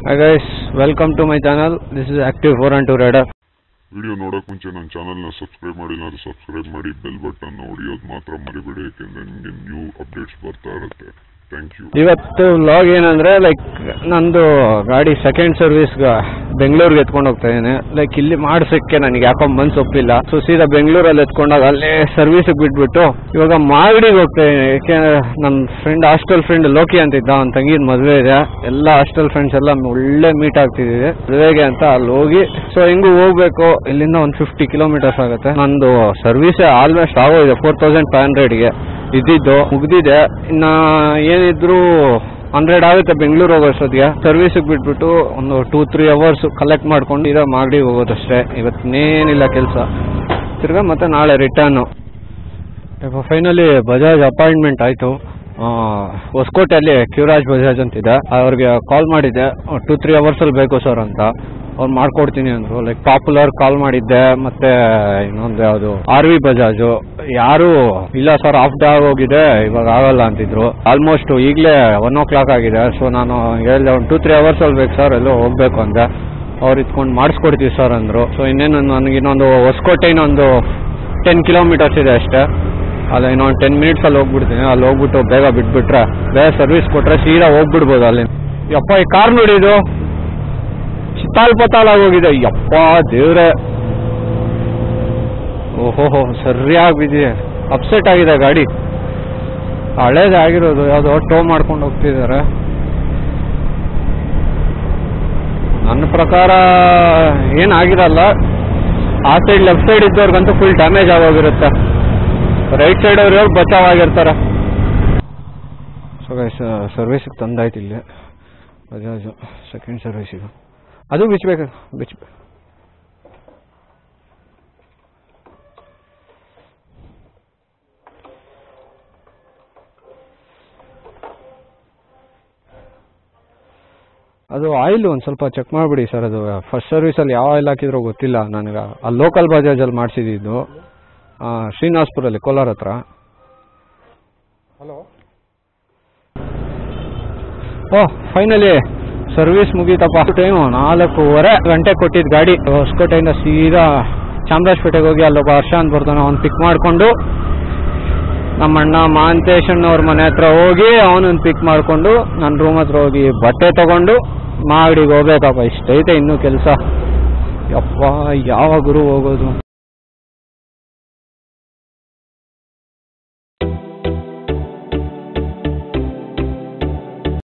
Hi guys, welcome to my channel. This is Active 412 Radar. Video ನೋಡೋಕೆ ಮುಂಚೆ ನನ್ನ ಚಾನಲ್ನ ಸಬ್ಸ್ಕ್ರೈಬ್ ಮಾಡಿಲ್ಲ ಅಂದರೆ ಸಬ್ಸ್ಕ್ರೈಬ್ ಮಾಡಿ ಬೆಲ್ ಬಟನ್ ಹೊಡಿಯೋದು ಮಾತ್ರ ಮರಿಬೇಡಿ ಯಾಕೆಂದರೆ ನಿಮಗೆ ನ್ಯೂ ಅಪ್ಡೇಟ್ಸ್ ಬರ್ತಾ ಇರುತ್ತೆ ಥ್ಯಾಂಕ್ ಯು ಇವತ್ತು ವ್ಲಾಗ್ ಏನಂದ್ರೆ ಲೈಕ್ ನಂದು ಗಾಡಿ ಸೆಕೆಂಡ್ ಸರ್ವಿಸ್ ಬೆಂಗಳೂರಿಗೆ ಎತ್ಕೊಂಡು ಹೋಗ್ತಾ ಇದ್ದೇನೆ ಲೈಕ್ ಇಲ್ಲಿ ಮಾಡ್ಸಕ್ಕೆ ನನಗೆ ಯಾಕೋ ಮನ್ಸು ಒಪ್ಪಿಲ್ಲ ಸೊ ಸೀದಾ ಬೆಂಗಳೂರಲ್ಲಿ ಎತ್ಕೊಂಡಾಗ ಅಲ್ಲೇ ಸರ್ವಿಸ್ಗೆ ಬಿಟ್ಬಿಟ್ಟು ಇವಾಗ ಮಾಗಡಿಗೆ ಹೋಗ್ತಾ ಇದ್ದೀನಿ ಯಾಕೆಂದ್ರೆ ನನ್ನ ಫ್ರೆಂಡ್ ಹಾಸ್ಟೆಲ್ ಫ್ರೆಂಡ್ ಲೋಕಿ ಅಂತ ಇದ್ದ ಅವ್ನ ತಂಗಿನ ಮದುವೆ ಇದೆ ಎಲ್ಲ ಹಾಸ್ಟೆಲ್ ಫ್ರೆಂಡ್ಸ್ ಎಲ್ಲ ಒಳ್ಳೆ ಮೀಟ್ ಆಗ್ತಿದ್ದೀವಿ ಮದುವೆಗೆ ಅಂತ ಅಲ್ಲಿ ಹೋಗಿ ಸೊ ಹೆಂಗು ಹೋಗ್ಬೇಕು ಇಲ್ಲಿಂದ ಒಂದು ಫಿಫ್ಟಿ ಕಿಲೋಮೀಟರ್ಸ್ ಆಗುತ್ತೆ ನಂದು ಸರ್ವಿಸ್ ಆಲ್ಮೋಸ್ಟ್ ಆಗೋಗಿದೆ ಫೋರ್ ತೌಸಂಡ್ ಫೈವ್ ಹಂಡ್ರೆಡ್ಗೆ ಇದ್ದಿದ್ದು ಮುಗ್ದಿದೆ ಇನ್ನ ಏನಿದ್ರು ಹಂಡ್ರೆಡ್ ಆಗುತ್ತೆ ಬೆಂಗಳೂರು ಹೋಗೋಷ್ಟೊತ್ತಿಗೆ ಸರ್ವಿಸಿಗೆ ಬಿಟ್ಬಿಟ್ಟು ಒಂದು ಟೂ ತ್ರೀ ಅವರ್ಸ್ ಕಲೆಕ್ಟ್ ಮಾಡ್ಕೊಂಡು ಇರೋ ಮಾಗಡಿ ಹೋಗೋದಷ್ಟೇ ಇವತ್ತಿನೇನಿಲ್ಲ ಕೆಲಸ ತಿರ್ಗಾ ಮತ್ತೆ ನಾಳೆ ರಿಟರ್ನು ಫೈನಲಿ ಬಜಾಜ್ ಅಪಾಯಿಂಟ್ಮೆಂಟ್ ಆಯಿತು ಹೊಸಕೋಟೆಯಲ್ಲಿ ಕ್ಯೂರಾಜ್ ಬಜಾಜ್ ಅಂತಿದೆ ಅವ್ರಿಗೆ ಕಾಲ್ ಮಾಡಿದ್ದೆ ಟೂ ತ್ರೀ ಅವರ್ಸಲ್ಲಿ ಬೇಕು ಸರ್ ಅಂತ ಅವ್ರು ಮಾಡ್ಕೊಡ್ತೀನಿ ಅಂದರು ಲೈಕ್ ಪಾಪ್ಯುಲರ್ ಕಾಲ್ ಮಾಡಿದ್ದೆ ಮತ್ತೆ ಇನ್ನೊಂದು ಯಾವುದು ಆರ್ ವಿ ಬಜಾಜು ಯಾರು ಇಲ್ಲ ಸರ್ ಆಫ್ ಡೇ ಆಗೋಗಿದೆ ಇವಾಗ ಆಗಲ್ಲ ಅಂತಿದ್ರು ಆಲ್ಮೋಸ್ಟ್ ಈಗಲೇ ಒನ್ ಓ ಕ್ಲಾಕ್ ಆಗಿದೆ ಸೊ ನಾನು ಹೇಳಿದೆ ಒಂದು ಟೂ ತ್ರೀ ಅವರ್ಸಲ್ಲಿ ಬೇಕು ಸರ್ ಎಲ್ಲೋ ಹೋಗ್ಬೇಕು ಅಂದೆ ಅವ್ರು ಇತ್ಕೊಂಡು ಮಾಡಿಸ್ಕೊಡ್ತೀವಿ ಸರ್ ಅಂದರು ಸೊ ಇನ್ನೇನು ನನಗೆ ಇನ್ನೊಂದು ಹೊಸಕೋಟೆ ಇನ್ನೊಂದು ಟೆನ್ ಕಿಲೋಮೀಟರ್ಸ್ ಇದೆ ಅಷ್ಟೇ ಅಲ್ಲ ಇನ್ನೊಂದು ಟೆನ್ ಮಿನಿಟ್ಸಲ್ಲಿ ಹೋಗ್ಬಿಡ್ತೀನಿ ಅಲ್ಲಿ ಹೋಗ್ಬಿಟ್ಟು ಬೇಗ ಬಿಟ್ಬಿಟ್ರೆ ಬೇಗ ಸರ್ವಿಸ್ ಕೊಟ್ರೆ ಸೀದಾ ಹೋಗ್ಬಿಡ್ಬೋದು ಅಲ್ಲಿ ಯಪ್ಪ ಈ ಕಾರ್ ನೋಡಿದು ಚಿತ್ತಾಲ್ ಪತಾಲ್ ಆಗೋಗಿದೆ ಯಪ್ಪ ದೇವ್ರೆ ಓಹೋಹೋ ಸರಿಯಾಗಿ ಬಿದ್ದಿದೆ ಅಪ್ಸೆಟ್ ಆಗಿದೆ ಗಾಡಿ ಹಳೇದೇ ಆಗಿರೋದು ಯಾವುದೋ ಟೋ ಮಾಡ್ಕೊಂಡು ಹೋಗ್ತಿದ್ದಾರೆ ನನ್ನ ಪ್ರಕಾರ ಏನಾಗಿರಲ್ಲ ಆ ಸೈಡ್ ಲೆಫ್ಟ್ ಸೈಡ್ ಇದ್ದವ್ರಿಗಂತೂ ಫುಲ್ ಡ್ಯಾಮೇಜ್ ಆಗೋಗಿರುತ್ತೆ ರೈಟ್ ಸೈಡ್ ಅವ್ರು ಬಚಾವ್ ಆಗಿರ್ತಾರೆ ಸೊ ಗೈಸ್ ಸರ್ವಿಸಿಗೆ ತಂದಾಯ್ತು ಇಲ್ಲಿ ಬಜಾಜು ಸೆಕೆಂಡ್ ಸರ್ವಿಸಿಗೆ ಅದು ಬಿಚ್ಚಬೇಕು ಬಿಚ್ಚ ಅದು ಆಯಿಲ್ ಒಂದು ಸ್ವಲ್ಪ ಚೆಕ್ ಮಾಡಿಬಿಡಿ ಸರ್ ಅದು ಫಸ್ಟ್ ಸರ್ವಿಸಲ್ಲಿ ಯಾವ ಆಯಿಲ್ ಹಾಕಿದ್ರೋ ಗೊತ್ತಿಲ್ಲ ನನಗೆ ಆ ಲೋಕಲ್ ಬಜಾಜಲ್ಲಿ ಮಾಡಿಸಿದ್ದು ಶ್ರೀನಿವಾಸ್ಪುರಲ್ಲಿ ಕೋಲಾರ ಹತ್ರ ಓ ಫೈನಲಿ ಸರ್ವಿಸ್ ಮುಗೀತಪ್ಪ ಟೈಮು ನಾಲ್ಕೂವರೆ ಗಂಟೆ ಕೊಟ್ಟಿದ್ದು ಗಾಡಿ ಹೊಸಕೋಟೆಯಿಂದ ಸೀದಾ ಚಾಮರಾಜಪೇಟೆಗೆ ಹೋಗಿ ಅಲ್ಲೊಬ್ಬ ಹರ್ಷ ಅಂತ ಬರ್ತಾನೆ ಅವ್ನು ಪಿಕ್ ಮಾಡಿಕೊಂಡು ನಮ್ಮ ಅಣ್ಣ ಮಾಂತೇಶಣ್ಣವ್ರ ಮನೆ ಹತ್ರ ಹೋಗಿ ಅವನನ್ನು ಪಿಕ್ ಮಾಡಿಕೊಂಡು ನನ್ನ ರೂಮ್ ಹತ್ರ ಹೋಗಿ ಬಟ್ಟೆ ತಗೊಂಡು ಮಾಗಡಿಗೆ ಹೋಗ್ಬೇಕಪ್ಪ ಇಷ್ಟೈತೆ ಇನ್ನೂ ಕೆಲಸ ಯಪ್ಪ ಯಾವ ಗುರು ಹೋಗೋದು